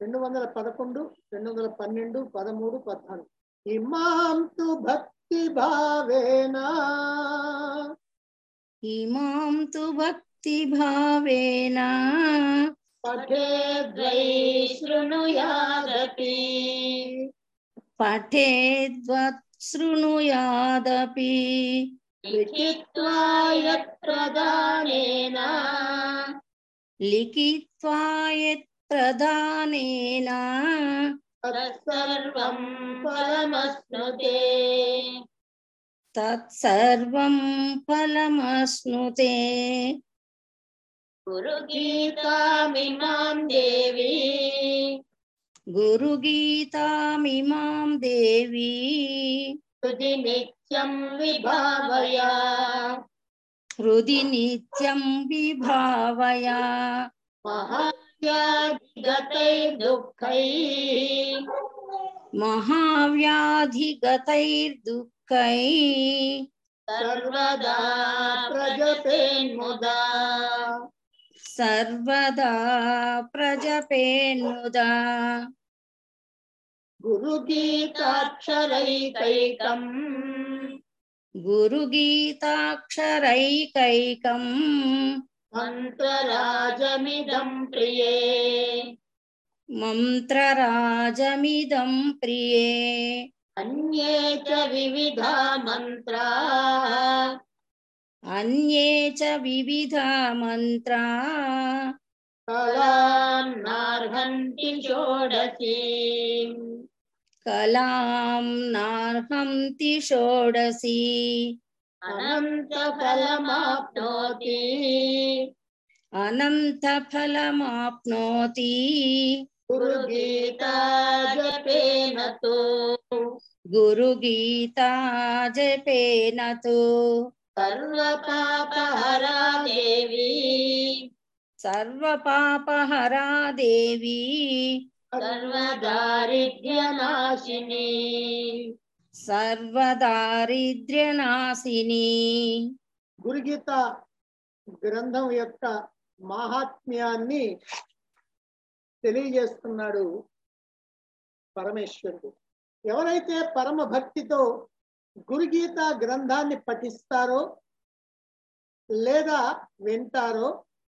రెండు వందల పదకొండు రెండు వందల పన్నెండు పదమూడు పద్నాలుగు ఇమాం తు భక్తి భావేనా ఇమాం తు భక్తి భావేన పఠేద్వై శృణుయాదపి పఠేద్వత్ శృణుయాదపి లిఖిత్వా యత్ ప్రదానేన లిఖిత్వా యత్ ప్రధానేన తత్సర్వం ఫలమశ్నుతే తత్సర్వం ఫలమశ్నుతే గురుగీతామిమాం దేవి గురుగీతామిమాం దేవీ హృది నిత్యం విభావయా హృది నిత్యం విభావయ మహావ్యాధిగతై దుఃఖై మహావ్యాధిగతైర్దుఃఖై సర్వదా ప్రజపేన్ముదా సర్వదా ప్రజపేన్ముదా గురుగీతాక్షరైకైకం గురుగీతాక్షరైకైకం మంత్రరాజమిదం ప్రియే మంత్రరాజమిదం ప్రియే అన్యే చ వివిధా మంత్రా అన్యే చ వివిధ మంత్రా కళాం నార్హంతి షోడశీ కలాం నార్హంతి షోడసి అనంత ఫలమాప్నోతి అనంత ఫలమాప్నోతి గురుగీతా జపేనతో గురుగీతా జపేనతు సర్వపాపహరా దేవి సర్వపాపహరా దేవి సర్వదారిద్ర్యనాశిని సర్వదారిద్ర్యనాశిని గురుగీత గ్రంథం యొక్క మాహాత్మ్యాన్ని తెలియజేస్తున్నాడు పరమేశ్వరుడు ఎవరైతే పరమ భక్తితో గురుగీత గ్రంథాన్ని పఠిస్తారో లేదా వింటారో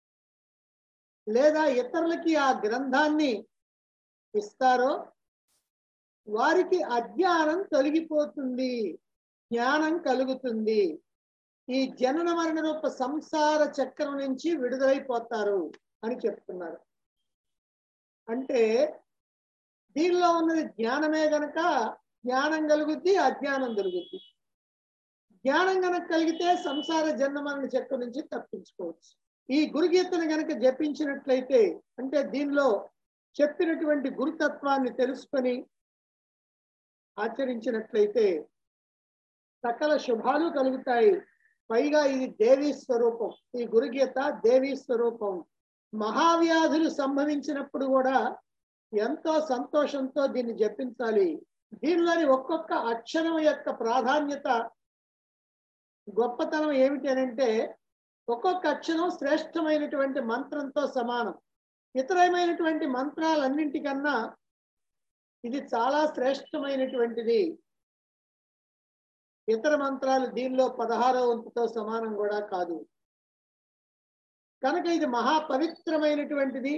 లేదా ఇతరులకి ఆ గ్రంథాన్ని ఇస్తారో వారికి అజ్ఞానం తొలగిపోతుంది జ్ఞానం కలుగుతుంది ఈ జనన మరణ రూప సంసార చక్రం నుంచి విడుదలైపోతారు అని చెప్తున్నారు అంటే దీనిలో ఉన్నది జ్ఞానమే గనక జ్ఞానం కలుగుద్ది అజ్ఞానం దొరుకుద్ది జ్ఞానం గనక కలిగితే సంసార జన్మ మరణ చక్రం నుంచి తప్పించుకోవచ్చు ఈ గురుగీతను గనక జపించినట్లయితే అంటే దీనిలో చెప్పినటువంటి గురుతత్వాన్ని తెలుసుకొని ఆచరించినట్లయితే సకల శుభాలు కలుగుతాయి పైగా ఇది దేవీ స్వరూపం ఈ గురుగీత దేవీ స్వరూపం మహావ్యాధులు సంభవించినప్పుడు కూడా ఎంతో సంతోషంతో దీన్ని జపించాలి దీనిలోని ఒక్కొక్క అక్షరం యొక్క ప్రాధాన్యత గొప్పతనం ఏమిటి అని అంటే ఒక్కొక్క అక్షరం శ్రేష్టమైనటువంటి మంత్రంతో సమానం ఇతరమైనటువంటి మంత్రాలన్నింటికన్నా ఇది చాలా శ్రేష్టమైనటువంటిది ఇతర మంత్రాలు దీనిలో పదహారో వంతుతో సమానం కూడా కాదు కనుక ఇది మహా పవిత్రమైనటువంటిది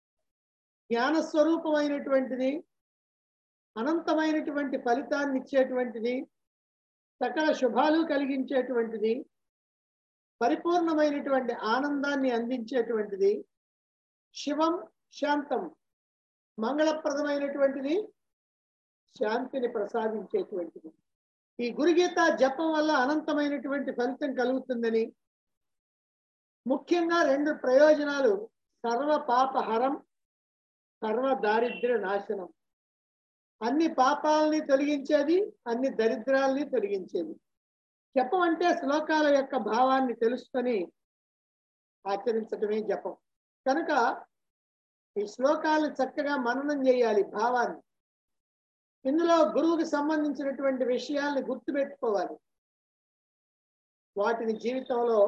జ్ఞానస్వరూపమైనటువంటిది అనంతమైనటువంటి ఫలితాన్ని ఇచ్చేటువంటిది సకల శుభాలు కలిగించేటువంటిది పరిపూర్ణమైనటువంటి ఆనందాన్ని అందించేటువంటిది శివం శాంతం మంగళప్రదమైనటువంటిది శాంతిని ప్రసాదించేటువంటిది ఈ గురుగీత జపం వల్ల అనంతమైనటువంటి ఫలితం కలుగుతుందని ముఖ్యంగా రెండు ప్రయోజనాలు సర్వ పాపహరం సర్వ దారిద్ర్య నాశనం అన్ని పాపాలని తొలగించేది అన్ని దరిద్రాలని తొలగించేది జపం అంటే శ్లోకాల యొక్క భావాన్ని తెలుసుకొని ఆచరించటమే జపం కనుక ఈ శ్లోకాలు చక్కగా మననం చేయాలి భావాన్ని ఇందులో గురువుకి సంబంధించినటువంటి విషయాల్ని గుర్తుపెట్టుకోవాలి వాటిని జీవితంలో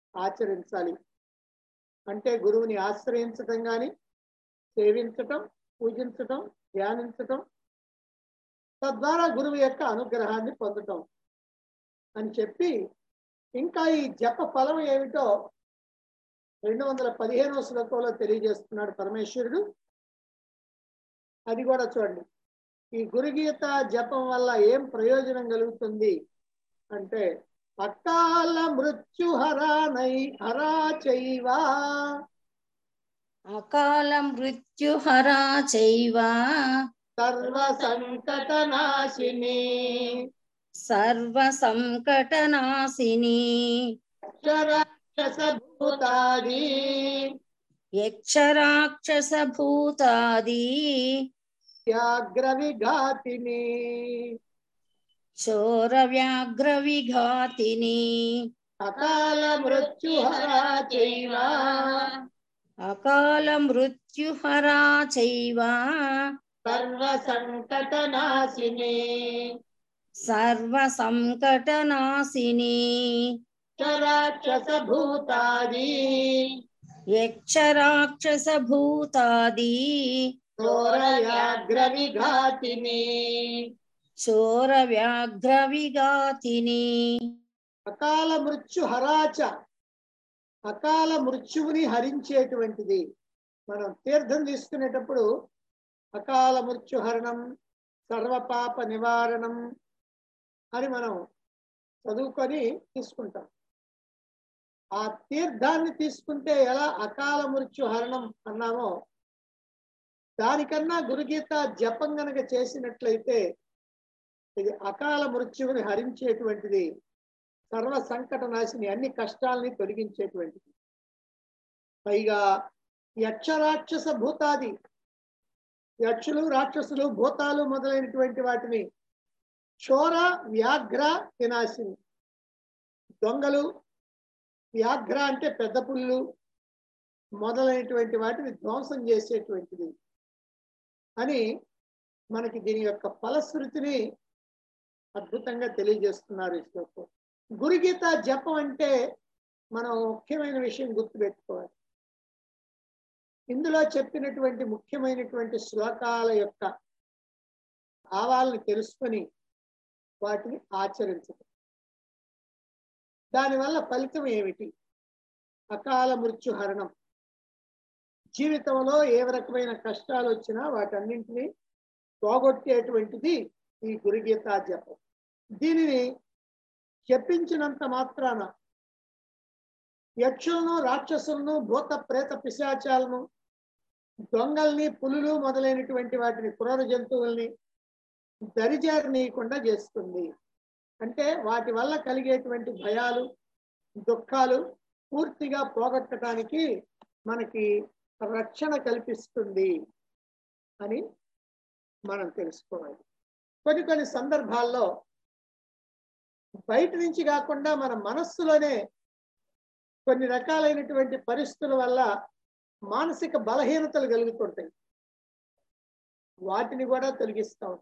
ఆచరించాలి అంటే గురువుని ఆశ్రయించటం కానీ సేవించటం పూజించటం ధ్యానించటం తద్వారా గురువు యొక్క అనుగ్రహాన్ని పొందటం అని చెప్పి ఇంకా ఈ జప ఫలం ఏమిటో రెండు వందల పదిహేనవ శ్లోకంలో తెలియజేస్తున్నాడు పరమేశ్వరుడు అది కూడా చూడండి ఈ గురుగీత జపం వల్ల ఏం ప్రయోజనం కలుగుతుంది అంటే అకాల మృత్యు హరానై హరా చైవా అకాల మృత్యుహరా చైవ సర్వ సంకట నాశిని సర్వ సంకటనాశిని భూతాది యక్షరాక్షస భూతాది వ్యాఘ్ర విఘాతిని చోర వ్యాఘ్ర విఘాతిని అకాల మృత్యు హరా చైవా అకాల మృత్యుహరా చైవ సర్వ సంకట నాశిని సర్వ సంకటనాశిని రాక్షస భూతాది యక్షరాక్షస భూతాది ఘోర వ్యాఘ్ర విఘాతిని చోర వ్యాఘ్ర విఘాతిని అకాల మృత్యు హరాచ అకాల మృత్యువుని హరించేటువంటిది మనం తీర్థం తీసుకునేటప్పుడు అకాల మృత్యు హరణం సర్వపాప నివారణం అని మనం చదువుకొని తీసుకుంటాం ఆ తీర్థాన్ని తీసుకుంటే ఎలా అకాల మృత్యు హరణం అన్నామో దానికన్నా గురుగీత జపం గనక చేసినట్లయితే ఇది అకాల మృత్యువుని హరించేటువంటిది సర్వ సంకట నాశిని అన్ని కష్టాలని తొలగించేటువంటిది పైగా యక్షరాక్షస భూతాది యక్షులు రాక్షసులు భూతాలు మొదలైనటువంటి వాటిని చోర వ్యాఘ్ర వినాశిని దొంగలు వ్యాఘ్ర అంటే పెద్ద పుల్లు మొదలైనటువంటి వాటిని ధ్వంసం చేసేటువంటిది అని మనకి దీని యొక్క ఫలశ్రుతిని అద్భుతంగా తెలియజేస్తున్నారు ఈ శ్లోకం గురుగీత జపం అంటే మనం ముఖ్యమైన విషయం గుర్తుపెట్టుకోవాలి ఇందులో చెప్పినటువంటి ముఖ్యమైనటువంటి శ్లోకాల యొక్క భావాలను తెలుసుకొని వాటిని ఆచరించడం దానివల్ల ఫలితం ఏమిటి అకాల మృత్యు హరణం జీవితంలో ఏ రకమైన కష్టాలు వచ్చినా వాటన్నింటినీ పోగొట్టేటువంటిది ఈ గురుగీతా జపం దీనిని చెప్పించినంత మాత్రాన యక్షులను రాక్షసులను భూత ప్రేత పిశాచాలను దొంగల్ని పులులు మొదలైనటువంటి వాటిని క్రూర జంతువుల్ని దరిజారనీయకుండా చేస్తుంది అంటే వాటి వల్ల కలిగేటువంటి భయాలు దుఃఖాలు పూర్తిగా పోగొట్టడానికి మనకి రక్షణ కల్పిస్తుంది అని మనం తెలుసుకోవాలి కొన్ని కొన్ని సందర్భాల్లో బయట నుంచి కాకుండా మన మనస్సులోనే కొన్ని రకాలైనటువంటి పరిస్థితుల వల్ల మానసిక బలహీనతలు కలుగుతుంటాయి వాటిని కూడా తొలగిస్తాం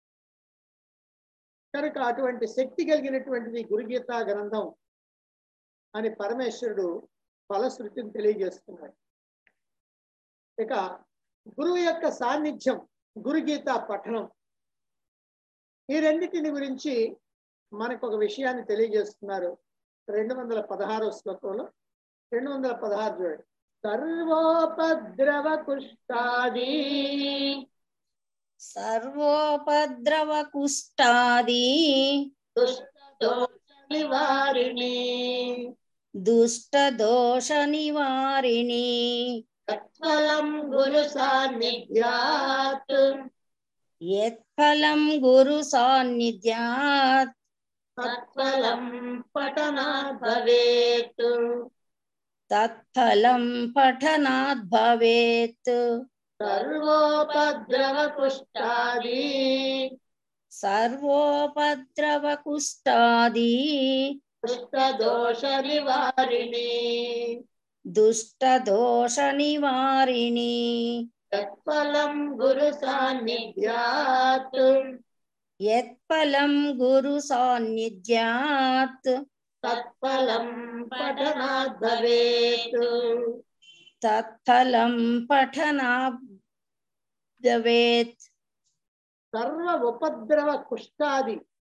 కనుక అటువంటి శక్తి కలిగినటువంటిది గురుగీతా గ్రంథం అని పరమేశ్వరుడు ఫలశ్రుతిని తెలియజేస్తున్నాడు ఇక గురువు యొక్క సాన్నిధ్యం గురుగీత పఠనం ఈ రెండింటిని గురించి మనకు ఒక విషయాన్ని తెలియజేస్తున్నారు రెండు వందల పదహారో శ్లోకంలో రెండు వందల పదహారు చూడండి సర్వోపద్రవ కుష్టాది సర్వోపద్రవ కుష్టాది నివారిణి దుష్ట దోష నివారిణి తత్ఫలం గురు సాన్నిధ్యాత్ యత్ఫలం గురు సాన్నిధ్యాత్ తత్ఫలం పఠనాత్ భవేత్ తత్ఫలం పఠనాత్ భవేత్ సర్వోపద్రవ కుష్టాది సర్వోపద్రవ కుష్టాది దోష నివారిణి దుష్ట దోష నివారిణి తత్ఫలం గురు సాన్నిధ్యాత్ యత్ఫలం గురు సాన్నిధ్యాత్ తత్ఫలం పఠనాత్ భవేత్ తత్ఫలం పఠనా సముద్భవేత్ సర్వ ఉపద్రవ కుష్ఠాది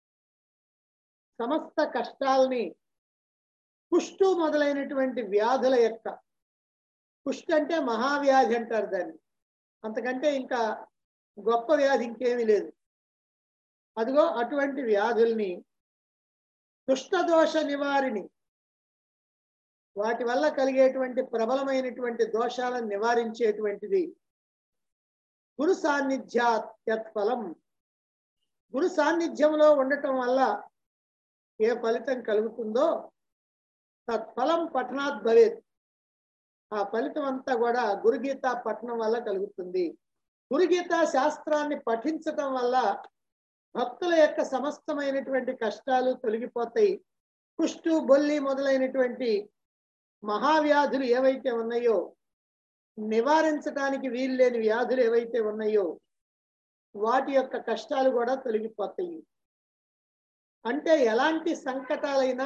సమస్త కష్టాల్ని కుష్టు మొదలైనటువంటి వ్యాధుల యొక్క కుష్టు అంటే మహావ్యాధి అంటారు దాన్ని అంతకంటే ఇంకా గొప్ప వ్యాధి ఇంకేమీ లేదు అదిగో అటువంటి వ్యాధుల్ని దుష్టదోష నివారిణి వాటి వల్ల కలిగేటువంటి ప్రబలమైనటువంటి దోషాలను నివారించేటువంటిది గురు సాన్నిధ్యాత్ యత్ఫలం గురు సాన్నిధ్యంలో ఉండటం వల్ల ఏ ఫలితం కలుగుతుందో తత్ఫలం పఠనాత్ భవేత్ ఆ ఫలితం అంతా కూడా గురుగీత పఠనం వల్ల కలుగుతుంది గురుగీత శాస్త్రాన్ని పఠించటం వల్ల భక్తుల యొక్క సమస్తమైనటువంటి కష్టాలు తొలగిపోతాయి కుష్టు బొల్లి మొదలైనటువంటి మహావ్యాధులు ఏవైతే ఉన్నాయో నివారించడానికి వీల్లేని వ్యాధులు ఏవైతే ఉన్నాయో వాటి యొక్క కష్టాలు కూడా తొలగిపోతాయి అంటే ఎలాంటి సంకటాలైనా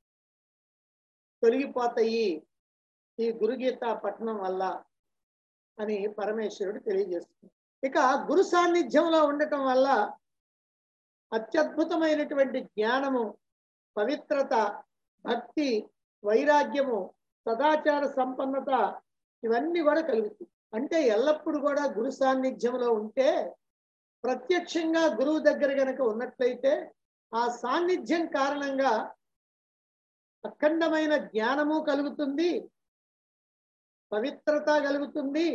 తొలగిపోతాయి ఈ గురుగీత పఠనం వల్ల అని పరమేశ్వరుడు తెలియజేస్తుంది ఇక గురు సాన్నిధ్యంలో ఉండటం వల్ల అత్యద్భుతమైనటువంటి జ్ఞానము పవిత్రత భక్తి వైరాగ్యము సదాచార సంపన్నత ఇవన్నీ కూడా కలుగుతాయి అంటే ఎల్లప్పుడూ కూడా గురు సాన్నిధ్యంలో ఉంటే ప్రత్యక్షంగా గురువు దగ్గర గనక ఉన్నట్లయితే ఆ సాన్నిధ్యం కారణంగా అఖండమైన జ్ఞానము కలుగుతుంది పవిత్రత కలుగుతుంది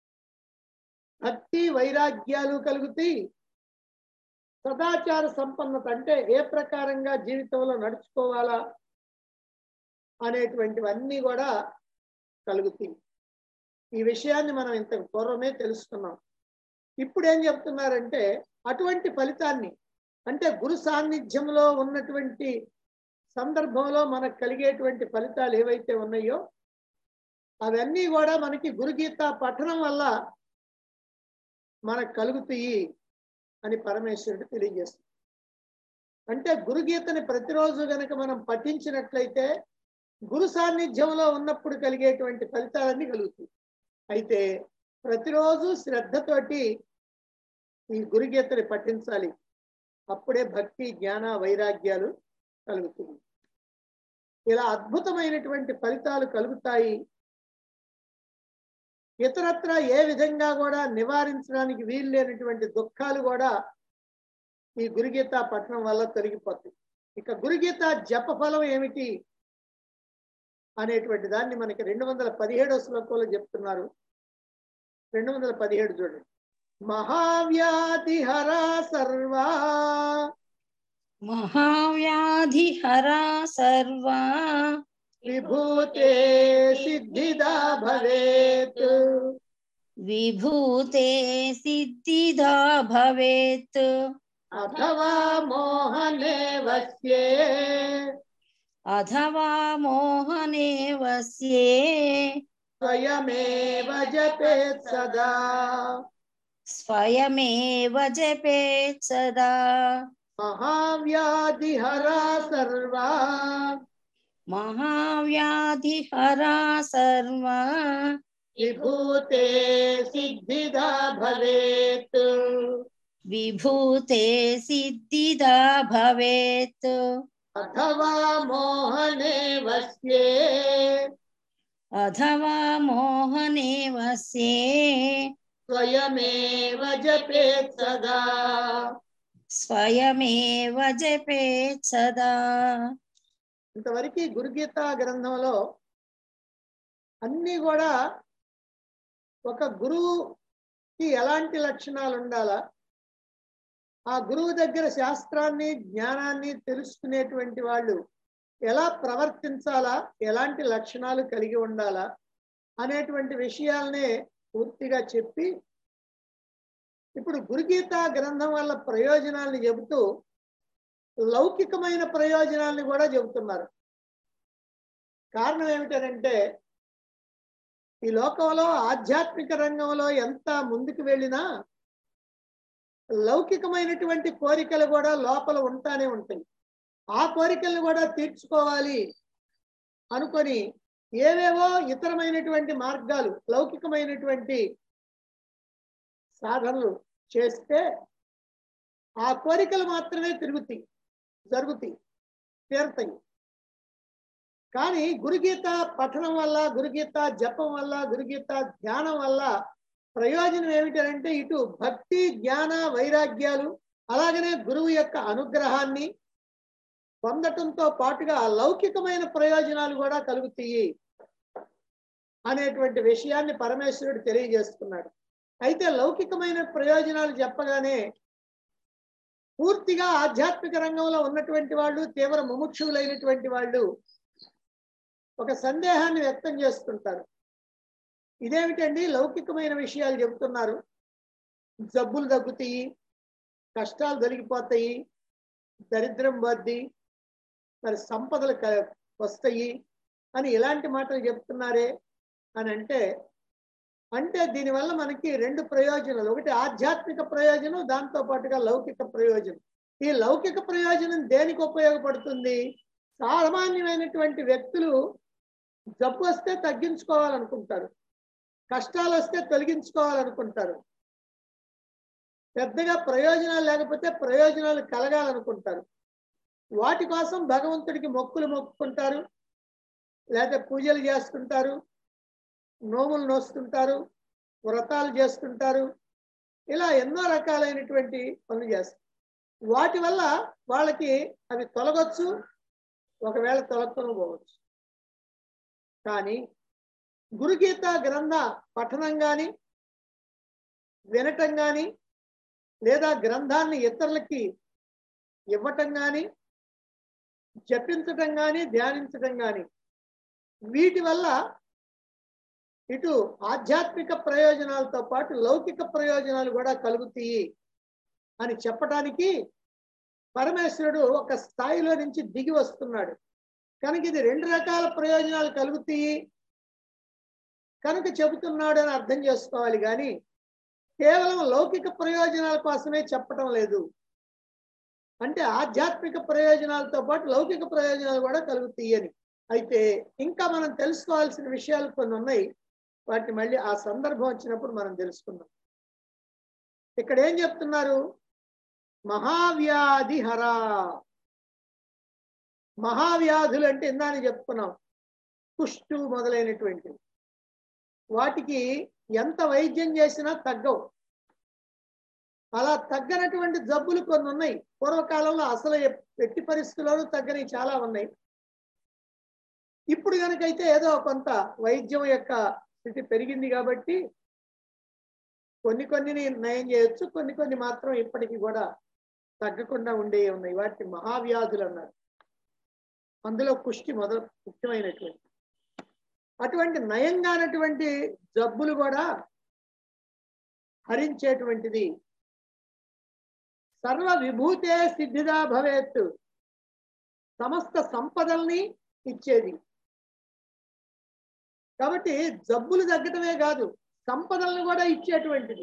భక్తి వైరాగ్యాలు కలుగుతాయి సదాచార సంపన్నత అంటే ఏ ప్రకారంగా జీవితంలో నడుచుకోవాలా అనేటువంటివన్నీ కూడా కలుగుతాయి ఈ విషయాన్ని మనం ఇంతకు పూర్వమే తెలుసుకున్నాం ఇప్పుడు ఏం చెప్తున్నారంటే అటువంటి ఫలితాన్ని అంటే గురు సాన్నిధ్యంలో ఉన్నటువంటి సందర్భంలో మనకు కలిగేటువంటి ఫలితాలు ఏవైతే ఉన్నాయో అవన్నీ కూడా మనకి గురుగీత పఠనం వల్ల మనకు కలుగుతాయి అని పరమేశ్వరుడు తెలియజేస్తుంది అంటే గురుగీతని ప్రతిరోజు గనక మనం పఠించినట్లయితే గురు సాన్నిధ్యంలో ఉన్నప్పుడు కలిగేటువంటి ఫలితాలన్నీ కలుగుతాయి అయితే ప్రతిరోజు శ్రద్ధతోటి ఈ గురుగీతని పఠించాలి అప్పుడే భక్తి జ్ఞాన వైరాగ్యాలు కలుగుతుంది ఇలా అద్భుతమైనటువంటి ఫలితాలు కలుగుతాయి ఇతరత్ర ఏ విధంగా కూడా నివారించడానికి వీలు లేనటువంటి దుఃఖాలు కూడా ఈ గురుగీత పఠనం వల్ల తొలగిపోతాయి ఇక గురుగీత జప ఫలం ఏమిటి అనేటువంటి దాన్ని మనకి రెండు వందల పదిహేడో శ్లోకంలో చెప్తున్నారు రెండు వందల పదిహేడు చూడండి మహావ్యాధి హరా సర్వా మహావ్యాధి హరా సర్వా విభూతే సిద్ధిదా భవేత్ విభూతే సిద్ధిదా భవేత్ అథవా మోహనే వస్యే అథవా మోహనే వస్యే స్వయమేవ జపేత్ సదా స్వయమేవ జపేత్ సదా మహావ్యాధి హరా సర్వా మహావ్యాధి హరా సర్వా విభూతే సిద్ధిదా భవేత్ విభూతే సిద్ధిదా భవేత్ అథవా మోహనే వస్యే అథవా మోహనే వస్యే స్వయమేవ జపేత్ సదా స్వయమేవ జపేత్ సదా ఇంతవరకు గురుగీత గ్రంథంలో అన్ని కూడా ఒక గురువుకి ఎలాంటి లక్షణాలు ఉండాలా ఆ గురువు దగ్గర శాస్త్రాన్ని జ్ఞానాన్ని తెలుసుకునేటువంటి వాళ్ళు ఎలా ప్రవర్తించాలా ఎలాంటి లక్షణాలు కలిగి ఉండాలా అనేటువంటి విషయాలనే పూర్తిగా చెప్పి ఇప్పుడు గురుగీత గ్రంథం వల్ల ప్రయోజనాల్ని చెబుతూ లౌకికమైన ప్రయోజనాల్ని కూడా చెబుతున్నారు కారణం ఏమిటంటే ఈ లోకంలో ఆధ్యాత్మిక రంగంలో ఎంత ముందుకు వెళ్ళినా లౌకికమైనటువంటి కోరికలు కూడా లోపల ఉంటానే ఉంటాయి ఆ కోరికలను కూడా తీర్చుకోవాలి అనుకొని ఏవేవో ఇతరమైనటువంటి మార్గాలు లౌకికమైనటువంటి సాధనలు చేస్తే ఆ కోరికలు మాత్రమే తిరుగుతాయి జరుగుతాయి తీరుతాయి కానీ గురుగీత పఠనం వల్ల గురుగీత జపం వల్ల గురుగీత ధ్యానం వల్ల ప్రయోజనం ఏమిటంటే ఇటు భక్తి జ్ఞాన వైరాగ్యాలు అలాగనే గురువు యొక్క అనుగ్రహాన్ని పొందటంతో పాటుగా లౌకికమైన ప్రయోజనాలు కూడా కలుగుతాయి అనేటువంటి విషయాన్ని పరమేశ్వరుడు తెలియజేస్తున్నాడు అయితే లౌకికమైన ప్రయోజనాలు చెప్పగానే పూర్తిగా ఆధ్యాత్మిక రంగంలో ఉన్నటువంటి వాళ్ళు తీవ్ర ముముక్షువులైనటువంటి వాళ్ళు ఒక సందేహాన్ని వ్యక్తం చేస్తుంటారు ఇదేమిటండి లౌకికమైన విషయాలు చెబుతున్నారు జబ్బులు తగ్గుతాయి కష్టాలు తొలగిపోతాయి దరిద్రం వద్ది మరి సంపదలు క- వస్తాయి అని ఇలాంటి మాటలు చెప్తున్నారే అని అంటే అంటే దీనివల్ల మనకి రెండు ప్రయోజనాలు ఒకటి ఆధ్యాత్మిక ప్రయోజనం దాంతో పాటుగా లౌకిక ప్రయోజనం ఈ లౌకిక ప్రయోజనం దేనికి ఉపయోగపడుతుంది సామాన్యమైనటువంటి వ్యక్తులు జబ్బు వస్తే తగ్గించుకోవాలనుకుంటారు కష్టాలు వస్తే తొలగించుకోవాలనుకుంటారు పెద్దగా ప్రయోజనాలు లేకపోతే ప్రయోజనాలు కలగాలనుకుంటారు వాటి కోసం భగవంతుడికి మొక్కులు మొక్కుకుంటారు లేదా పూజలు చేసుకుంటారు నోములు నోస్తుంటారు వ్రతాలు చేసుకుంటారు ఇలా ఎన్నో రకాలైనటువంటి పనులు చేస్తారు వాటి వల్ల వాళ్ళకి అవి తొలగొచ్చు ఒకవేళ తొలగకుండా పోవచ్చు కానీ గురుగీత గ్రంథ పఠనం కానీ వినటం కానీ లేదా గ్రంథాన్ని ఇతరులకి ఇవ్వటం కానీ జపించటం కానీ ధ్యానించటం కానీ వీటి వల్ల ఇటు ఆధ్యాత్మిక ప్రయోజనాలతో పాటు లౌకిక ప్రయోజనాలు కూడా కలుగుతాయి అని చెప్పడానికి పరమేశ్వరుడు ఒక స్థాయిలో నుంచి దిగి వస్తున్నాడు కనుక ఇది రెండు రకాల ప్రయోజనాలు కలుగుతాయి కనుక చెబుతున్నాడు అని అర్థం చేసుకోవాలి కానీ కేవలం లౌకిక ప్రయోజనాల కోసమే చెప్పటం లేదు అంటే ఆధ్యాత్మిక ప్రయోజనాలతో పాటు లౌకిక ప్రయోజనాలు కూడా కలుగుతాయి అని అయితే ఇంకా మనం తెలుసుకోవాల్సిన విషయాలు కొన్ని ఉన్నాయి వాటిని మళ్ళీ ఆ సందర్భం వచ్చినప్పుడు మనం తెలుసుకుందాం ఇక్కడ ఏం చెప్తున్నారు మహావ్యాధి హరా మహావ్యాధులు అంటే ఇందాని చెప్పుకున్నాం కుష్టు మొదలైనటువంటివి వాటికి ఎంత వైద్యం చేసినా తగ్గవు అలా తగ్గనటువంటి జబ్బులు కొన్ని ఉన్నాయి పూర్వకాలంలో అసలు ఎప్- ఎట్టి పరిస్థితుల్లోనూ తగ్గని చాలా ఉన్నాయి ఇప్పుడు కనుకైతే ఏదో కొంత వైద్యం యొక్క స్థితి పెరిగింది కాబట్టి కొన్ని కొన్ని నయం చేయొచ్చు కొన్ని కొన్ని మాత్రం ఇప్పటికీ కూడా తగ్గకుండా ఉండే ఉన్నాయి వాటిని మహావ్యాధులు అన్నారు అందులో కుష్టి మొదలు ముఖ్యమైనటువంటి అటువంటి నయంగానటువంటి జబ్బులు కూడా హరించేటువంటిది సర్వ విభూతే సిద్ధిదా భవేత్ సమస్త సంపదల్ని ఇచ్చేది కాబట్టి జబ్బులు తగ్గటమే కాదు సంపదలను కూడా ఇచ్చేటువంటిది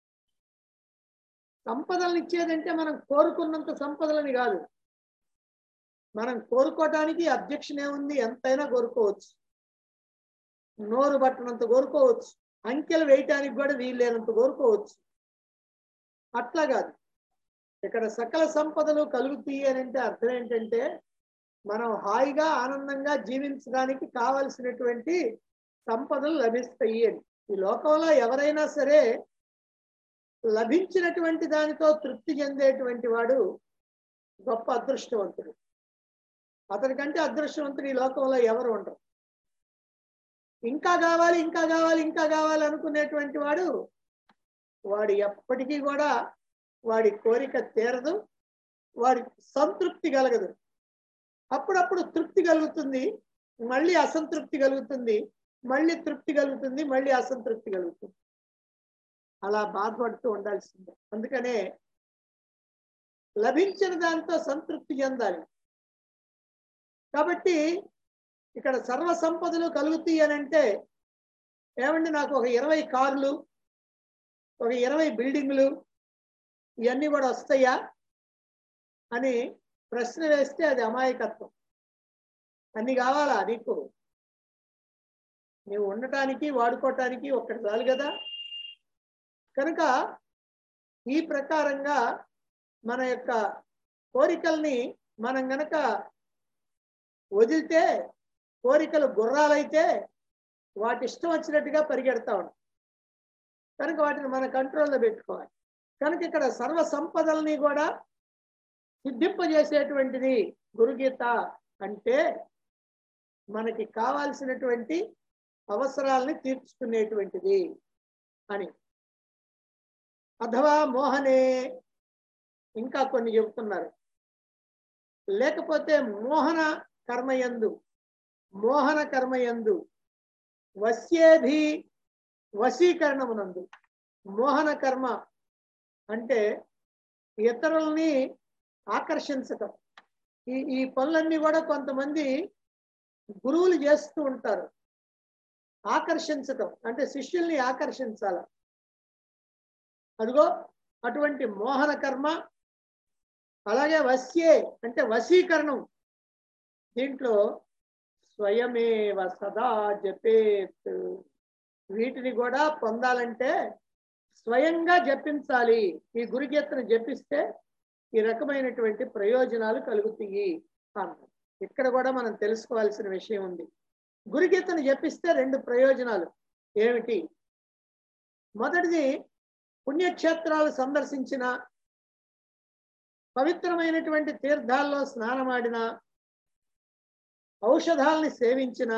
సంపదలను ఇచ్చేదంటే మనం కోరుకున్నంత సంపదలని కాదు మనం కోరుకోవటానికి అధ్యక్షణ ఏముంది ఎంతైనా కోరుకోవచ్చు నోరు పట్టనంత కోరుకోవచ్చు అంకెలు వేయటానికి కూడా వీల్లేనంత కోరుకోవచ్చు అట్లా కాదు ఇక్కడ సకల సంపదలు కలుగుతాయి అని అంటే అర్థం ఏంటంటే మనం హాయిగా ఆనందంగా జీవించడానికి కావలసినటువంటి సంపదలు లభిస్తాయి అని ఈ లోకంలో ఎవరైనా సరే లభించినటువంటి దానితో తృప్తి చెందేటువంటి వాడు గొప్ప అదృష్టవంతుడు అతనికంటే అదృష్టవంతుడు ఈ లోకంలో ఎవరు ఉండరు ఇంకా కావాలి ఇంకా కావాలి ఇంకా కావాలి అనుకునేటువంటి వాడు వాడు ఎప్పటికీ కూడా వాడి కోరిక తీరదు వాడి సంతృప్తి కలగదు అప్పుడప్పుడు తృప్తి కలుగుతుంది మళ్ళీ అసంతృప్తి కలుగుతుంది మళ్ళీ తృప్తి కలుగుతుంది మళ్ళీ అసంతృప్తి కలుగుతుంది అలా బాధపడుతూ ఉండాల్సిందే అందుకనే లభించిన దాంతో సంతృప్తి చెందాలి కాబట్టి ఇక్కడ సర్వ సంపదలు కలుగుతాయి అని అంటే ఏమండి నాకు ఒక ఇరవై కార్లు ఒక ఇరవై బిల్డింగ్లు ఇవన్నీ కూడా వస్తాయా అని ప్రశ్న వేస్తే అది అమాయకత్వం అన్ని కావాలా నీకు నీవు ఉండటానికి వాడుకోవటానికి ఒక్కటి చాలు కదా కనుక ఈ ప్రకారంగా మన యొక్క కోరికల్ని మనం గనక వదిలితే కోరికలు గుర్రాలైతే వాటి ఇష్టం వచ్చినట్టుగా పరిగెడతా ఉంటాం కనుక వాటిని మన కంట్రోల్లో పెట్టుకోవాలి కనుక ఇక్కడ సర్వ సంపదల్ని కూడా సిద్ధింపజేసేటువంటిది గురుగీత అంటే మనకి కావాల్సినటువంటి అవసరాలని తీర్చుకునేటువంటిది అని అథవా మోహనే ఇంకా కొన్ని చెబుతున్నారు లేకపోతే మోహన కర్మయందు మోహన కర్మయందు వశ్యేధి వశీకరణమునందు మోహన కర్మ అంటే ఇతరుల్ని ఆకర్షించటం ఈ ఈ పనులన్నీ కూడా కొంతమంది గురువులు చేస్తూ ఉంటారు ఆకర్షించటం అంటే శిష్యుల్ని ఆకర్షించాల అదిగో అటువంటి మోహన కర్మ అలాగే వశ్యే అంటే వశీకరణం దీంట్లో స్వయమేవ సదా జపేత్ వీటిని కూడా పొందాలంటే స్వయంగా జపించాలి ఈ గురుగీతను జపిస్తే ఈ రకమైనటువంటి ప్రయోజనాలు కలుగుతాయి అన్నారు ఇక్కడ కూడా మనం తెలుసుకోవాల్సిన విషయం ఉంది గురుగీతను జపిస్తే రెండు ప్రయోజనాలు ఏమిటి మొదటిది పుణ్యక్షేత్రాలు సందర్శించిన పవిత్రమైనటువంటి తీర్థాల్లో స్నానమాడిన ఔషధాలని సేవించిన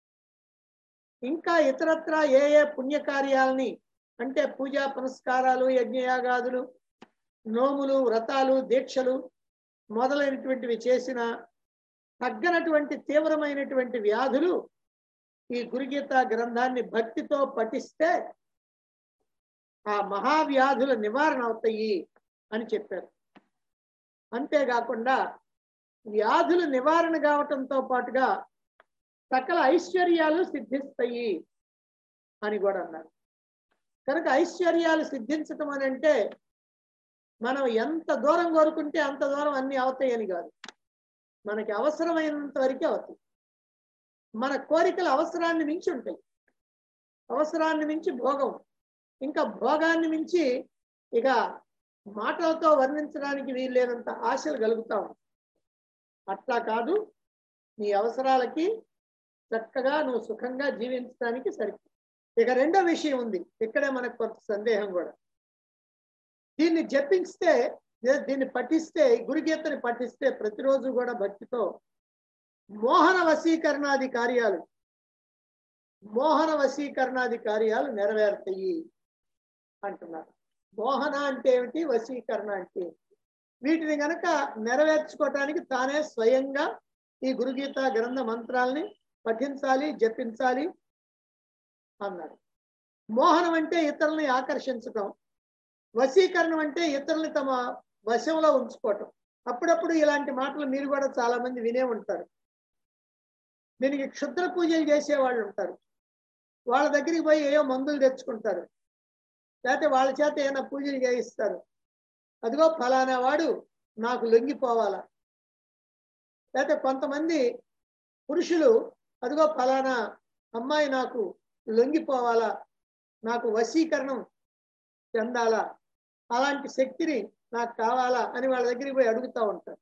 ఇంకా ఇతరత్ర ఏ ఏ పుణ్యకార్యాలని అంటే పూజా పునస్కారాలు యజ్ఞయాగాదులు నోములు వ్రతాలు దీక్షలు మొదలైనటువంటివి చేసిన తగ్గనటువంటి తీవ్రమైనటువంటి వ్యాధులు ఈ గురుగీత గ్రంథాన్ని భక్తితో పఠిస్తే ఆ మహావ్యాధుల నివారణ అవుతాయి అని చెప్పారు అంతేకాకుండా వ్యాధుల నివారణ కావటంతో పాటుగా సకల ఐశ్వర్యాలు సిద్ధిస్తాయి అని కూడా అన్నారు కనుక ఐశ్వర్యాలు సిద్ధించటం అని అంటే మనం ఎంత దూరం కోరుకుంటే అంత దూరం అన్ని అవుతాయి అని కాదు మనకి అవసరమైనంత వరకే అవుతాయి మన కోరికలు అవసరాన్ని మించి ఉంటాయి అవసరాన్ని మించి భోగం ఇంకా భోగాన్ని మించి ఇక మాటలతో వర్ణించడానికి వీల్లేనంత ఆశలు కలుగుతా ఉంటాయి అట్లా కాదు నీ అవసరాలకి చక్కగా నువ్వు సుఖంగా జీవించడానికి సరిపోతుంది ఇక రెండో విషయం ఉంది ఇక్కడే మనకు కొంత సందేహం కూడా దీన్ని జపిస్తే దే- దీన్ని పఠిస్తే ఈ గురుగీతని పఠిస్తే ప్రతిరోజు కూడా భక్తితో మోహన వశీకరణాది కార్యాలు మోహన వశీకరణాది కార్యాలు నెరవేరుతాయి అంటున్నారు మోహన అంటే ఏమిటి వశీకరణ అంటే ఏమిటి? వీటిని గనక నెరవేర్చుకోవటానికి తానే స్వయంగా ఈ గురుగీత గ్రంథ మంత్రాల్ని పఠించాలి జపించాలి అన్నారు మోహనం అంటే ఇతరుల్ని ఆకర్షించటం వశీకరణం అంటే ఇతరుల్ని తమ వశంలో ఉంచుకోవటం అప్పుడప్పుడు ఇలాంటి మాటలు మీరు కూడా చాలా మంది వినే ఉంటారు దీనికి క్షుద్ర పూజలు చేసే వాళ్ళు ఉంటారు వాళ్ళ దగ్గరికి పోయి ఏయో మందులు తెచ్చుకుంటారు లేకపోతే వాళ్ళ చేత ఏమైనా పూజలు చేయిస్తారు అదిగో ఫలానా వాడు నాకు లొంగిపోవాలా లేకపోతే కొంతమంది పురుషులు అదిగో ఫలానా అమ్మాయి నాకు లొంగిపోవాలా నాకు వశీకరణం చెందాలా అలాంటి శక్తిని నాకు కావాలా అని వాళ్ళ దగ్గరికి పోయి అడుగుతూ ఉంటారు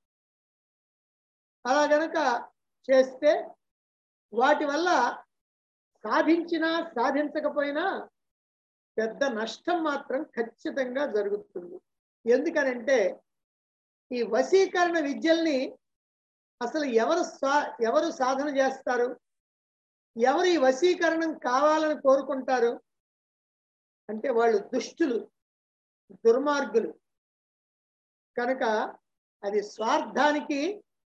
అలా గనక చేస్తే వాటి వల్ల సాధించినా సాధించకపోయినా పెద్ద నష్టం మాత్రం ఖచ్చితంగా జరుగుతుంది ఎందుకనంటే ఈ వశీకరణ విద్యల్ని అసలు ఎవరు సా ఎవరు సాధన చేస్తారు ఎవరు ఈ వశీకరణం కావాలని కోరుకుంటారు అంటే వాళ్ళు దుష్టులు దుర్మార్గులు కనుక అది స్వార్థానికి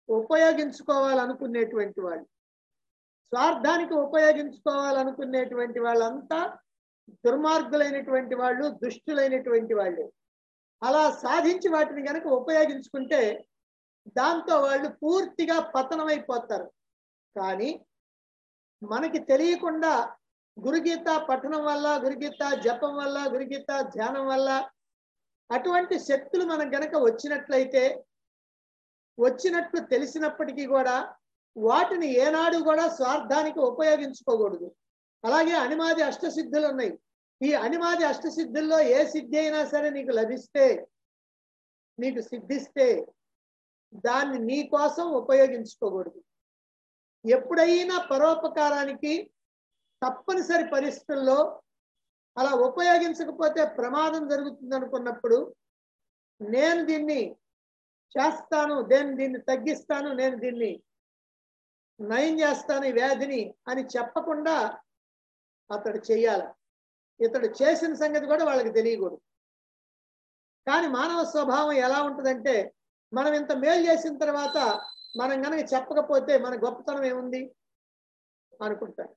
ఉపయోగించుకోవాలనుకునేటువంటి వాళ్ళు స్వార్థానికి ఉపయోగించుకోవాలనుకునేటువంటి వాళ్ళంతా దుర్మార్గులైనటువంటి వాళ్ళు దుష్టులైనటువంటి వాళ్ళు అలా సాధించి వాటిని కనుక ఉపయోగించుకుంటే దాంతో వాళ్ళు పూర్తిగా పతనమైపోతారు కానీ మనకి తెలియకుండా గురుగీత పఠనం వల్ల గురుగీత జపం వల్ల గురుగీత ధ్యానం వల్ల అటువంటి శక్తులు మనకు గనక వచ్చినట్లయితే వచ్చినట్లు తెలిసినప్పటికీ కూడా వాటిని ఏనాడు కూడా స్వార్థానికి ఉపయోగించుకోకూడదు అలాగే అనిమాది అష్టసిద్ధులు ఉన్నాయి ఈ అనిమాది అష్టసిద్ధుల్లో ఏ సిద్ధి అయినా సరే నీకు లభిస్తే నీకు సిద్ధిస్తే దాన్ని నీ కోసం ఉపయోగించుకోకూడదు ఎప్పుడైనా పరోపకారానికి తప్పనిసరి పరిస్థితుల్లో అలా ఉపయోగించకపోతే ప్రమాదం జరుగుతుంది అనుకున్నప్పుడు నేను దీన్ని చేస్తాను నేను దీన్ని తగ్గిస్తాను నేను దీన్ని నయం చేస్తాను ఈ వ్యాధిని అని చెప్పకుండా అతడు చెయ్యాలి ఇతడు చేసిన సంగతి కూడా వాళ్ళకి తెలియకూడదు కానీ మానవ స్వభావం ఎలా ఉంటుందంటే మనం ఇంత మేలు చేసిన తర్వాత మనం కనుక చెప్పకపోతే మన గొప్పతనం ఏముంది అనుకుంటారు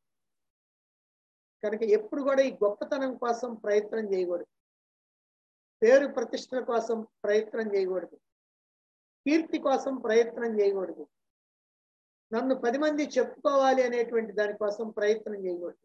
కనుక ఎప్పుడు కూడా ఈ గొప్పతనం కోసం ప్రయత్నం చేయకూడదు పేరు ప్రతిష్టల కోసం ప్రయత్నం చేయకూడదు కీర్తి కోసం ప్రయత్నం చేయకూడదు నన్ను పది మంది చెప్పుకోవాలి అనేటువంటి దానికోసం ప్రయత్నం చేయకూడదు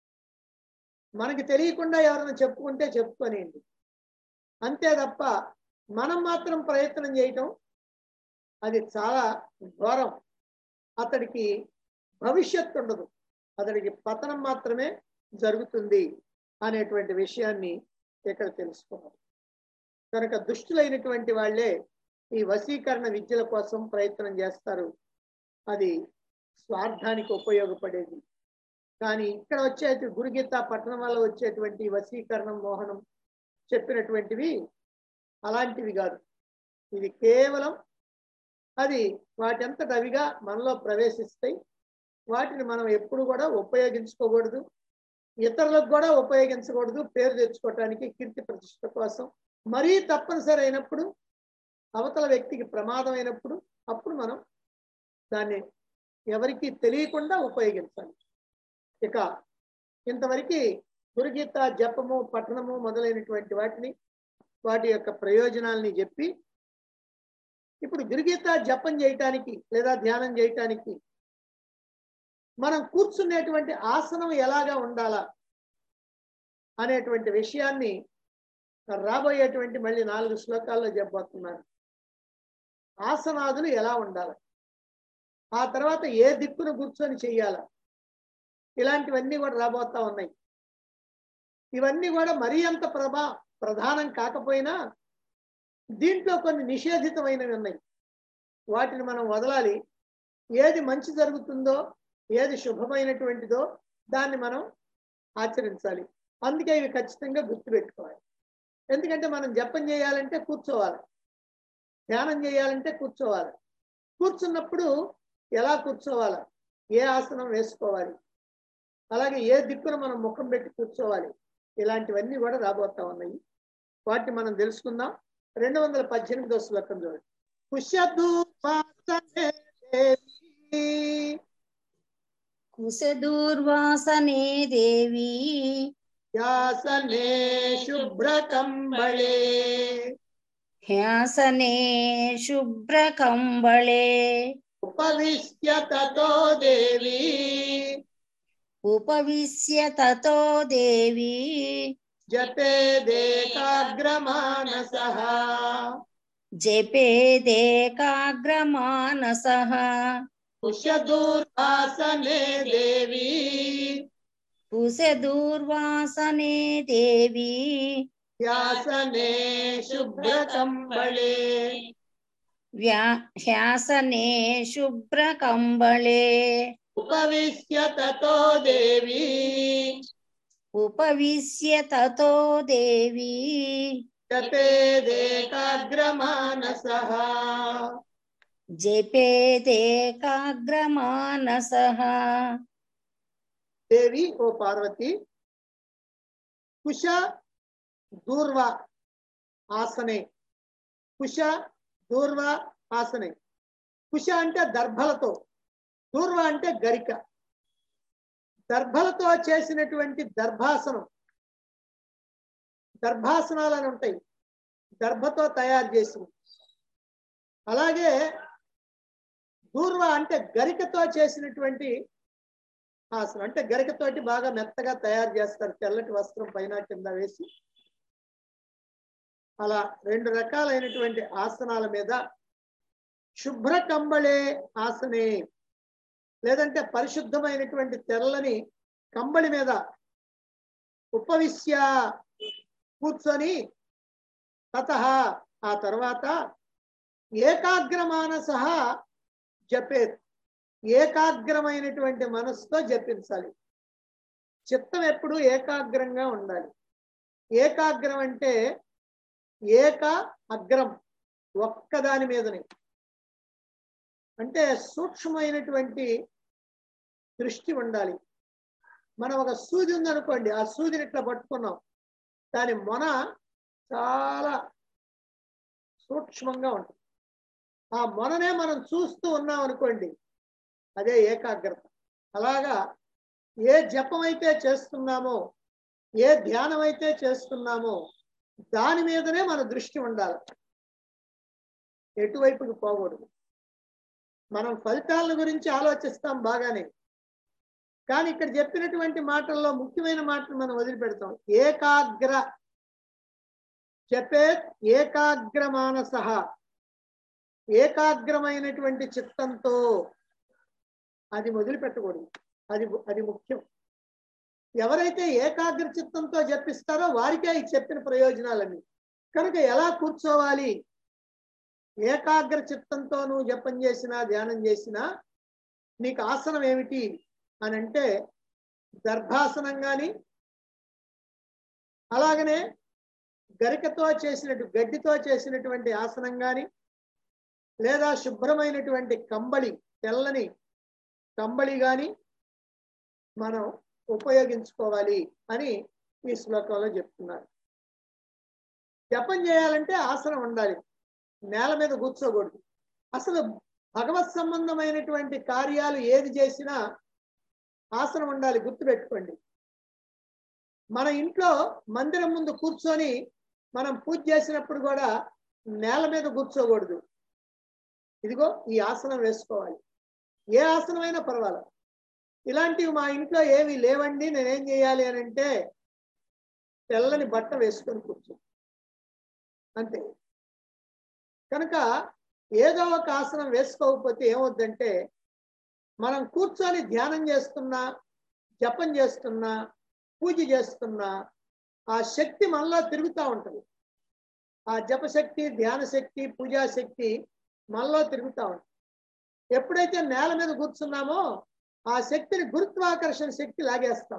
మనకి తెలియకుండా ఎవరైనా చెప్పుకుంటే చెప్పుకోనియండి అంతే తప్ప మనం మాత్రం ప్రయత్నం చేయటం అది చాలా ఘోరం అతడికి భవిష్యత్తు ఉండదు అతడికి పతనం మాత్రమే జరుగుతుంది అనేటువంటి విషయాన్ని ఇక్కడ తెలుసుకోవాలి కనుక దుష్టులైనటువంటి వాళ్ళే ఈ వశీకరణ విద్యల కోసం ప్రయత్నం చేస్తారు అది స్వార్థానికి ఉపయోగపడేది కానీ ఇక్కడ వచ్చే గురుగీత పట్టణం వల్ల వచ్చేటువంటి వశీకరణం మోహనం చెప్పినటువంటివి అలాంటివి కాదు ఇది కేవలం అది వాటంతట అవిగా మనలో ప్రవేశిస్తాయి వాటిని మనం ఎప్పుడు కూడా ఉపయోగించుకోకూడదు ఇతరులకు కూడా ఉపయోగించకూడదు పేరు తెచ్చుకోవటానికి కీర్తి ప్రతిష్ట కోసం మరీ తప్పనిసరి అయినప్పుడు అవతల వ్యక్తికి ప్రమాదం అయినప్పుడు అప్పుడు మనం దాన్ని ఎవరికి తెలియకుండా ఉపయోగించాలి ఇక ఇంతవరకు గురుగీత జపము పఠనము మొదలైనటువంటి వాటిని వాటి యొక్క ప్రయోజనాల్ని చెప్పి ఇప్పుడు గురుగీత జపం చేయటానికి లేదా ధ్యానం చేయటానికి మనం కూర్చునేటువంటి ఆసనం ఎలాగా ఉండాలా అనేటువంటి విషయాన్ని రాబోయేటువంటి మళ్ళీ నాలుగు శ్లోకాల్లో చెప్పబోతున్నారు ఆసనాదులు ఎలా ఉండాలి ఆ తర్వాత ఏ దిక్కును కూర్చొని చెయ్యాల ఇలాంటివన్నీ కూడా రాబోతా ఉన్నాయి ఇవన్నీ కూడా మరీ అంత ప్రభా ప్రధానం కాకపోయినా దీంట్లో కొన్ని నిషేధితమైనవి ఉన్నాయి వాటిని మనం వదలాలి ఏది మంచి జరుగుతుందో ఏది శుభమైనటువంటిదో దాన్ని మనం ఆచరించాలి అందుకే ఇవి ఖచ్చితంగా గుర్తుపెట్టుకోవాలి ఎందుకంటే మనం జపం చేయాలంటే కూర్చోవాలి ధ్యానం చేయాలంటే కూర్చోవాలి కూర్చున్నప్పుడు ఎలా కూర్చోవాలి ఏ ఆసనం వేసుకోవాలి అలాగే ఏ దిక్కున మనం ముఖం పెట్టి కూర్చోవాలి ఇలాంటివన్నీ కూడా రాబోతా ఉన్నాయి వాటిని మనం తెలుసుకుందాం రెండు వందల పద్దెనిమిదో శ్లోకం చూడండి కుశదూపాసనే దేవి కుశదూర్వాసనే దేవి యాసనే శుభ్రకంబళే హ్యాసనే శుభ్రకంబళే ఉపవిశ్య తతో దేవి ఉపవిశ్య తతో దేవి జపేదేకాగ్రమానస జపేదేకాగ్రమానసః కుశదూర్వాసనే దేవి కుశదూర్వాసనే దేవి యాసనే శుభ్రకంబళే వ్యా హ్యాసనే శుభ్రకంబళే ఉపవిశ్య తతో దేవి ఉపవిశ్య తతో దేవి జపేదేకాగ్రమానస జపేదేకాగ్రమానసః దేవి ఓ పార్వతి కుశ దూర్వ ఆసనే కుశ దూర్వ ఆసనే కుశ అంటే దర్భలతో దూర్వ అంటే గరిక దర్భలతో చేసినటువంటి దర్భాసనం దర్భాసనాలు అని ఉంటాయి దర్భతో తయారు చేసినవి అలాగే దూర్వ అంటే గరికతో చేసినటువంటి ఆసనం అంటే గరికతోటి బాగా మెత్తగా తయారు చేస్తారు తెల్లటి వస్త్రం పైన కింద వేసి అలా రెండు రకాలైనటువంటి ఆసనాల మీద శుభ్ర కంబళే ఆసనే లేదంటే పరిశుద్ధమైనటువంటి తెల్లని కంబళి మీద ఉపవిశ్య కూర్చొని తత ఆ తర్వాత ఏకాగ్రమానస జపేత్ ఏకాగ్రమైనటువంటి మనసుతో జపించాలి చిత్తం ఎప్పుడు ఏకాగ్రంగా ఉండాలి ఏకాగ్రం అంటే ఏక అగ్రం ఒక్కదాని మీదనే అంటే సూక్ష్మమైనటువంటి దృష్టి ఉండాలి మనం ఒక సూది ఉందనుకోండి ఆ సూదిని ఇట్లా పట్టుకున్నాం దాని మొన చాలా సూక్ష్మంగా ఉంటుంది ఆ మొననే మనం చూస్తూ ఉన్నాం అనుకోండి అదే ఏకాగ్రత అలాగా ఏ జపం అయితే చేస్తున్నామో ఏ ధ్యానం అయితే చేస్తున్నామో దాని మీదనే మన దృష్టి ఉండాలి ఎటువైపుకి పోకూడదు మనం ఫలితాల గురించి ఆలోచిస్తాం బాగానే కానీ ఇక్కడ చెప్పినటువంటి మాటల్లో ముఖ్యమైన మాటలు మనం వదిలిపెడతాం ఏకాగ్ర చెప్పే ఏకాగ్ర మానస ఏకాగ్రమైనటువంటి చిత్తంతో అది వదిలిపెట్టకూడదు అది అది ముఖ్యం ఎవరైతే ఏకాగ్ర చిత్తంతో జపిస్తారో వారికే ఈ చెప్పిన ప్రయోజనాలన్నీ కనుక ఎలా కూర్చోవాలి ఏకాగ్ర చిత్తంతో నువ్వు జపం చేసినా ధ్యానం చేసినా నీకు ఆసనం ఏమిటి అని అంటే దర్భాసనం కానీ అలాగనే గరికతో చేసినట్టు గడ్డితో చేసినటువంటి ఆసనం కానీ లేదా శుభ్రమైనటువంటి కంబళి తెల్లని కంబళి కానీ మనం ఉపయోగించుకోవాలి అని ఈ శ్లోకంలో చెప్తున్నారు జపం చేయాలంటే ఆసనం ఉండాలి నేల మీద కూర్చోకూడదు అసలు భగవత్ సంబంధమైనటువంటి కార్యాలు ఏది చేసినా ఆసనం ఉండాలి గుర్తుపెట్టుకోండి మన ఇంట్లో మందిరం ముందు కూర్చొని మనం పూజ చేసినప్పుడు కూడా నేల మీద కూర్చోకూడదు ఇదిగో ఈ ఆసనం వేసుకోవాలి ఏ ఆసనమైనా పర్వాలేదు ఇలాంటివి మా ఇంట్లో ఏవి లేవండి నేనేం చేయాలి అని అంటే తెల్లని బట్ట వేసుకొని కూర్చో అంతే కనుక ఏదో ఒక ఆసనం వేసుకోకపోతే ఏమవుద్దంటే మనం కూర్చొని ధ్యానం చేస్తున్నా జపం చేస్తున్నా పూజ చేస్తున్నా ఆ శక్తి మనలో తిరుగుతూ ఉంటుంది ఆ జపశక్తి ధ్యాన శక్తి పూజా శక్తి మనలో తిరుగుతూ ఉంటుంది ఎప్పుడైతే నేల మీద కూర్చున్నామో ఆ శక్తిని గురుత్వాకర్షణ శక్తి లాగేస్తాం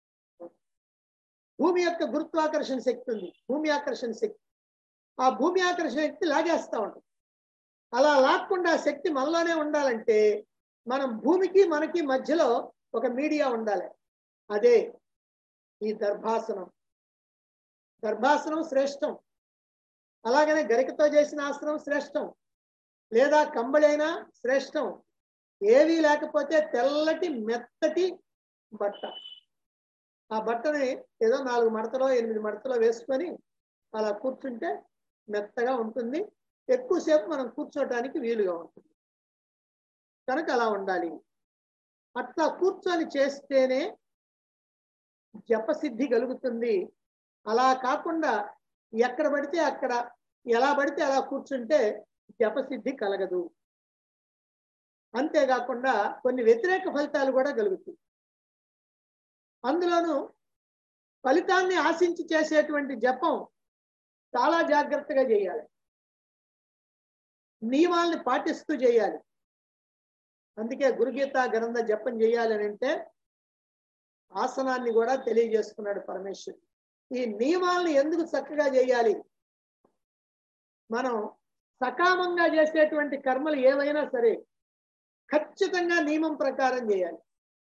భూమి యొక్క గురుత్వాకర్షణ శక్తి ఉంది భూమి ఆకర్షణ శక్తి ఆ భూమి ఆకర్షణ శక్తి లాగేస్తూ ఉంటుంది అలా లాక్కుండా ఆ శక్తి మనలోనే ఉండాలంటే మనం భూమికి మనకి మధ్యలో ఒక మీడియా ఉండాలి అదే ఈ దర్భాసనం దర్భాసనం శ్రేష్టం అలాగనే గరికతో చేసిన ఆసనం శ్రేష్టం లేదా కంబళైనా శ్రేష్టం ఏవీ లేకపోతే తెల్లటి మెత్తటి బట్ట ఆ బట్టని ఏదో నాలుగు మడతలో ఎనిమిది మడతలో వేసుకొని అలా కూర్చుంటే మెత్తగా ఉంటుంది ఎక్కువసేపు మనం కూర్చోటానికి వీలుగా ఉంటుంది కనుక అలా ఉండాలి అట్లా కూర్చొని చేస్తేనే జపసిద్ధి కలుగుతుంది అలా కాకుండా ఎక్కడ పడితే అక్కడ ఎలా పడితే అలా కూర్చుంటే జపసిద్ధి కలగదు అంతేకాకుండా కొన్ని వ్యతిరేక ఫలితాలు కూడా కలుగుతాయి అందులోనూ ఫలితాన్ని ఆశించి చేసేటువంటి జపం చాలా జాగ్రత్తగా చేయాలి నియమాల్ని పాటిస్తూ చేయాలి అందుకే గురుగీత గ్రంథ జపం చేయాలి అని అంటే ఆసనాన్ని కూడా తెలియజేస్తున్నాడు పరమేశ్వరుడు ఈ నియమాలను ఎందుకు చక్కగా చేయాలి మనం సకామంగా చేసేటువంటి కర్మలు ఏవైనా సరే ఖచ్చితంగా నియమం ప్రకారం చేయాలి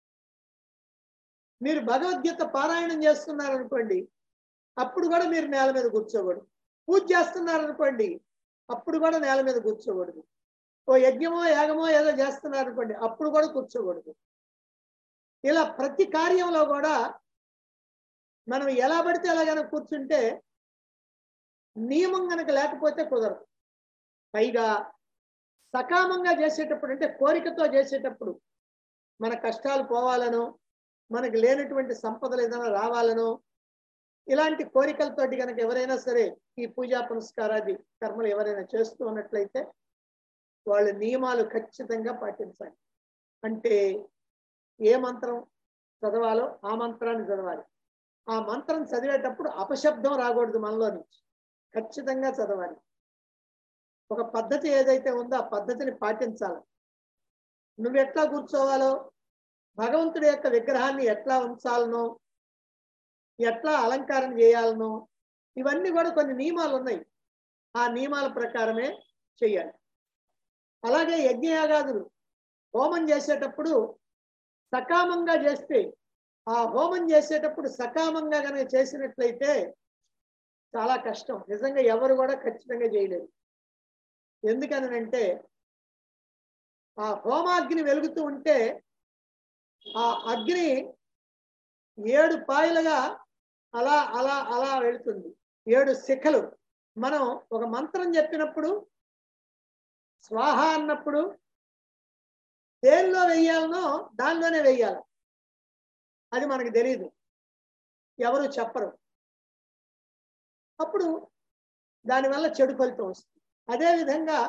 మీరు భగవద్గీత పారాయణం చేస్తున్నారనుకోండి అప్పుడు కూడా మీరు నేల మీద కూర్చోకూడదు పూజ చేస్తున్నారనుకోండి అప్పుడు కూడా నేల మీద కూర్చోకూడదు ఓ యజ్ఞమో యాగమో ఏదో చేస్తున్నారనుకోండి అప్పుడు కూడా కూర్చోకూడదు ఇలా ప్రతి కార్యంలో కూడా మనం ఎలా పడితే అలాగైనా కూర్చుంటే నియమం కనుక లేకపోతే కుదరదు పైగా సకామంగా చేసేటప్పుడు అంటే కోరికతో చేసేటప్పుడు మన కష్టాలు పోవాలనో మనకు లేనటువంటి సంపదలు ఏదైనా రావాలనో ఇలాంటి కోరికలతోటి కనుక ఎవరైనా సరే ఈ పూజా పునస్కారాది కర్మలు ఎవరైనా చేస్తూ ఉన్నట్లయితే వాళ్ళు నియమాలు ఖచ్చితంగా పాటించాలి అంటే ఏ మంత్రం చదవాలో ఆ మంత్రాన్ని చదవాలి ఆ మంత్రం చదివేటప్పుడు అపశబ్దం రాకూడదు మనలో నుంచి ఖచ్చితంగా చదవాలి ఒక పద్ధతి ఏదైతే ఉందో ఆ పద్ధతిని పాటించాలి నువ్వు ఎట్లా కూర్చోవాలో భగవంతుడి యొక్క విగ్రహాన్ని ఎట్లా ఉంచాలనో ఎట్లా అలంకారం చేయాలనో ఇవన్నీ కూడా కొన్ని నియమాలు ఉన్నాయి ఆ నియమాల ప్రకారమే చెయ్యాలి అలాగే యజ్ఞయాగాదులు హోమం చేసేటప్పుడు సకామంగా చేస్తే ఆ హోమం చేసేటప్పుడు సకామంగా కనుక చేసినట్లయితే చాలా కష్టం నిజంగా ఎవరు కూడా ఖచ్చితంగా చేయలేరు ఎందుకనంటే ఆ హోమాగ్ని వెలుగుతూ ఉంటే ఆ అగ్ని ఏడు పాయలుగా అలా అలా అలా వెళుతుంది ఏడు శిఖలు మనం ఒక మంత్రం చెప్పినప్పుడు స్వాహ అన్నప్పుడు దేనిలో వెయ్యాలనో దానిలోనే వెయ్యాలి అది మనకు తెలియదు ఎవరు చెప్పరు అప్పుడు దానివల్ల చెడు ఫలితం వస్తుంది అదేవిధంగా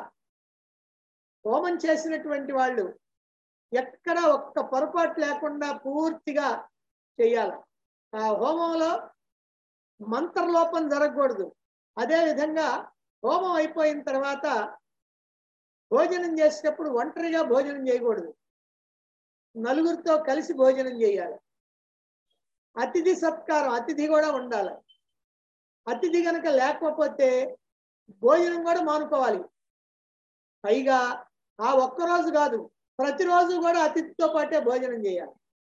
హోమం చేసినటువంటి వాళ్ళు ఎక్కడ ఒక్క పొరపాటు లేకుండా పూర్తిగా చేయాలి ఆ హోమంలో మంత్రలోపం జరగకూడదు అదేవిధంగా హోమం అయిపోయిన తర్వాత భోజనం చేసేటప్పుడు ఒంటరిగా భోజనం చేయకూడదు నలుగురితో కలిసి భోజనం చేయాలి అతిథి సత్కారం అతిథి కూడా ఉండాలి అతిథి కనుక లేకపోతే భోజనం కూడా మానుకోవాలి పైగా ఆ ఒక్కరోజు కాదు ప్రతిరోజు కూడా అతిథితో పాటే భోజనం చేయాలి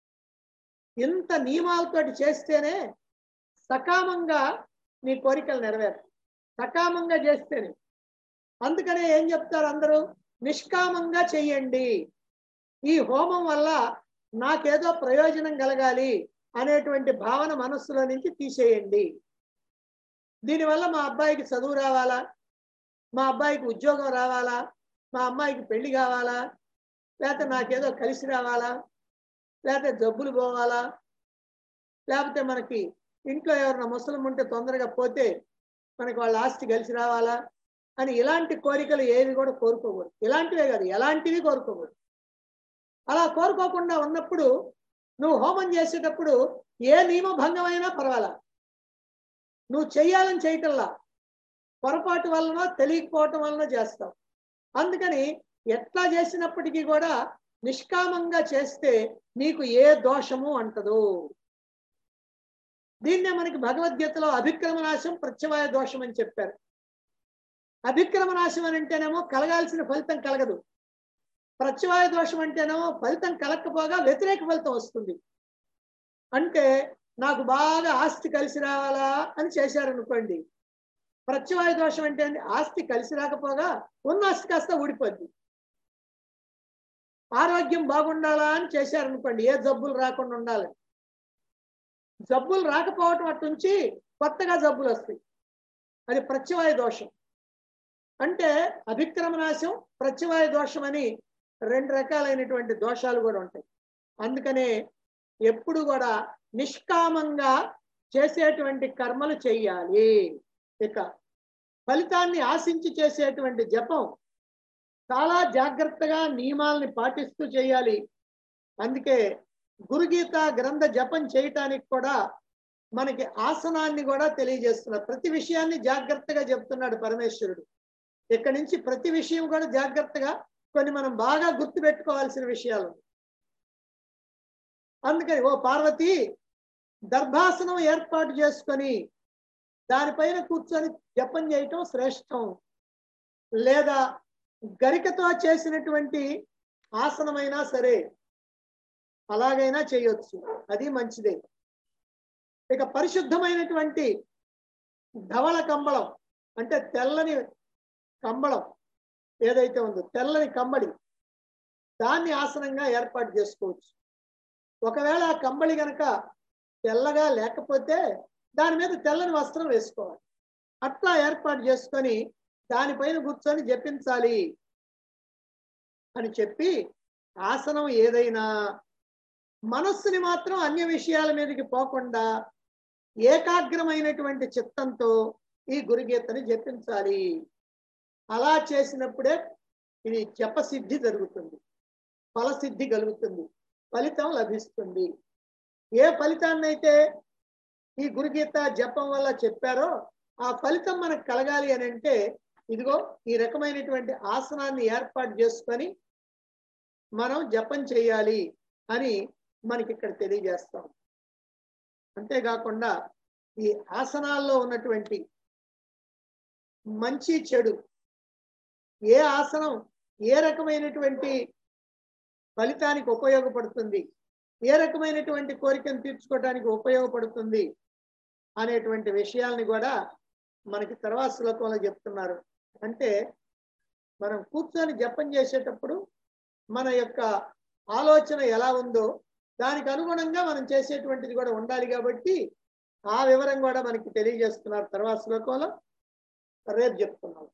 ఇంత నియమాలతోటి చేస్తేనే సకామంగా నీ కోరికలు నెరవేరు సకామంగా చేస్తేనే అందుకనే ఏం చెప్తారు అందరూ నిష్కామంగా చెయ్యండి ఈ హోమం వల్ల నాకేదో ప్రయోజనం కలగాలి అనేటువంటి భావన మనస్సులో నుంచి తీసేయండి దీనివల్ల మా అబ్బాయికి చదువు రావాలా మా అబ్బాయికి ఉద్యోగం రావాలా మా అమ్మాయికి పెళ్లి కావాలా లేకపోతే నాకేదో కలిసి రావాలా లేకపోతే జబ్బులు పోవాలా లేకపోతే మనకి ఇంట్లో ఎవరైనా ముసలం ఉంటే తొందరగా పోతే మనకి వాళ్ళ ఆస్తి కలిసి రావాలా అని ఇలాంటి కోరికలు ఏవి కూడా కోరుకోకూడదు ఇలాంటివే కాదు ఎలాంటివి కోరుకోకూడదు అలా కోరుకోకుండా ఉన్నప్పుడు నువ్వు హోమం చేసేటప్పుడు ఏ నియమ భంగమైనా పర్వాలా నువ్వు చెయ్యాలని చేయటంలా పొరపాటు వలన తెలియకపోవటం వలన చేస్తావు అందుకని ఎట్లా చేసినప్పటికీ కూడా నిష్కామంగా చేస్తే నీకు ఏ దోషము అంటదు దీన్నే మనకి భగవద్గీతలో అభిక్రమ నాశం ప్రత్యవాయ దోషం అని చెప్పారు అభిక్రమ నాశం అని అంటేనేమో కలగాల్సిన ఫలితం కలగదు ప్రత్యవాయ దోషం అంటేనేమో ఫలితం కలగకపోగా వ్యతిరేక ఫలితం వస్తుంది అంటే నాకు బాగా ఆస్తి కలిసి రావాలా అని చేశారనుకోండి ప్రత్యవాయ దోషం అంటే ఏంటి? ఆస్తి కలిసి రాకపోగా ఉన్న ఆస్తి కాస్త ఊడిపోద్ది ఆరోగ్యం బాగుండాలా అని చేశారనుకోండి ఏ జబ్బులు రాకుండా ఉండాలి జబ్బులు రాకపోవటం అటుంచి కొత్తగా జబ్బులు వస్తాయి అది ప్రత్యవాయ దోషం అంటే అభిక్రమ నాశం ప్రత్యవాయ దోషం అని రెండు రకాలైనటువంటి దోషాలు కూడా ఉంటాయి అందుకనే ఎప్పుడు కూడా నిష్కామంగా చేసేటువంటి కర్మలు చెయ్యాలి ఇక ఫలితాన్ని ఆశించి చేసేటువంటి జపం చాలా జాగ్రత్తగా నియమాల్ని పాటిస్తూ చేయాలి అందుకే గురుగీత గ్రంథ జపం చేయటానికి కూడా మనకి ఆసనాన్ని కూడా తెలియజేస్తున్నారు ప్రతి విషయాన్ని జాగ్రత్తగా చెప్తున్నాడు పరమేశ్వరుడు ఇక్కడి నుంచి ప్రతి విషయం కూడా జాగ్రత్తగా కొన్ని మనం బాగా గుర్తు పెట్టుకోవాల్సిన విషయాలు ఉన్నాయి. అందుకని ఓ పార్వతి దర్భాసనం ఏర్పాటు చేసుకొని దానిపైన కూర్చొని జపం చేయటం శ్రేష్టం లేదా గరికతో చేసినటువంటి ఆసనమైనా సరే అలాగైనా చేయొచ్చు అది మంచిదే ఇక పరిశుద్ధమైనటువంటి ధవళ కంబళం అంటే తెల్లని కంబళం ఏదైతే ఉందో తెల్లని కంబళి దాన్ని ఆసనంగా ఏర్పాటు చేసుకోవచ్చు ఒకవేళ ఆ కంబళి గనక తెల్లగా లేకపోతే దాని మీద తెల్లని వస్త్రం వేసుకోవాలి అట్లా ఏర్పాటు చేసుకొని దానిపైన కూర్చొని జపించాలి అని చెప్పి ఆసనం ఏదైనా మనస్సుని మాత్రం అన్య విషయాల మీదకి పోకుండా ఏకాగ్రమైనటువంటి చిత్తంతో ఈ గురుగీతని జపించాలి అలా చేసినప్పుడే ఇది జపసిద్ధి జరుగుతుంది ఫలసిద్ధి కలుగుతుంది ఫలితం లభిస్తుంది ఏ ఫలితాన్నైతే ఈ గురుగీత జపం వల్ల చెప్పారో ఆ ఫలితం మనకు కలగాలి అని అంటే ఇదిగో ఈ రకమైనటువంటి ఆసనాన్ని ఏర్పాటు చేసుకొని మనం జపం చేయాలి అని మనకి ఇక్కడ తెలియజేస్తాం అంతేకాకుండా ఈ ఆసనాల్లో ఉన్నటువంటి మంచి చెడు ఏ ఆసనం ఏ రకమైనటువంటి ఫలితానికి ఉపయోగపడుతుంది ఏ రకమైనటువంటి కోరికను తీర్చుకోవడానికి ఉపయోగపడుతుంది అనేటువంటి విషయాల్ని కూడా మనకి తర్వాత శ్లోకంలో చెప్తున్నారు అంటే మనం కూర్చొని జపం చేసేటప్పుడు మన యొక్క ఆలోచన ఎలా ఉందో దానికి అనుగుణంగా మనం చేసేటువంటిది కూడా ఉండాలి కాబట్టి ఆ వివరం కూడా మనకి తెలియజేస్తున్నారు తర్వాత శ్లోకంలో రేపు చెప్తున్నాం